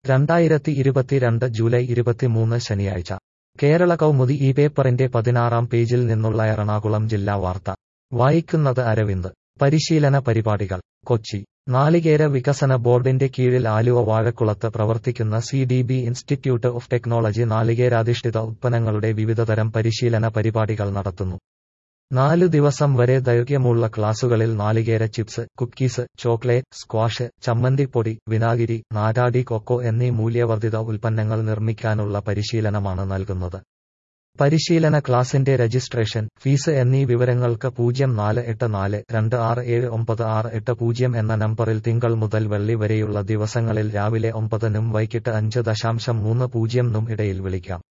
രണ്ടായിരത്തി ഇരുപത്തിരണ്ട് ജൂലൈ ഇരുപത്തിമൂന്ന് ശനിയാഴ്ച കേരള കൗമുദി ഈ പേപ്പറിന്റെ പതിനാറാം പേജിൽ നിന്നുള്ള എറണാകുളം ജില്ലാ വാർത്ത വായിക്കുന്നത് അരവിന്ദ് പരിശീലന പരിപാടികൾ കൊച്ചി നാളികേര വികസന ബോർഡിന്റെ കീഴിൽ ആലുവ വാഴക്കുളത്ത് പ്രവർത്തിക്കുന്ന C D B institute of technology നാളികേരാധിഷ്ഠിത ഉത്പന്നങ്ങളുടെ വിവിധതരം പരിശീലന പരിപാടികൾ നടത്തുന്നു നാലു ദിവസം വരെ ദൈർഘ്യമുള്ള ക്ലാസുകളിൽ നാളികേര ചിപ്സ് കുക്കീസ് ചോക്ലേറ്റ് സ്ക്വാഷ് ചമ്മന്തിപ്പൊടി വിനാഗിരി നാരാടി കൊക്കോ എന്നീ മൂല്യവർദ്ധിത ഉൽപ്പന്നങ്ങൾ നിർമ്മിക്കാനുള്ള പരിശീലനമാണ് നൽകുന്നത് പരിശീലന ക്ലാസിന്റെ രജിസ്ട്രേഷൻ ഫീസ് എന്നീ വിവരങ്ങൾക്ക് പൂജ്യം നാല് എട്ട് നാല് രണ്ട് ആറ് ഏഴ് ഒമ്പത് ആറ് എട്ട് പൂജ്യം എന്ന നമ്പറിൽ തിങ്കൾ മുതൽ വെള്ളി വരെയുള്ള ദിവസങ്ങളിൽ രാവിലെ ഒമ്പതിനും വൈകിട്ട് അഞ്ച് ദശാംശം മൂന്ന് പൂജ്യം നും ഇടയിൽ വിളിക്കാം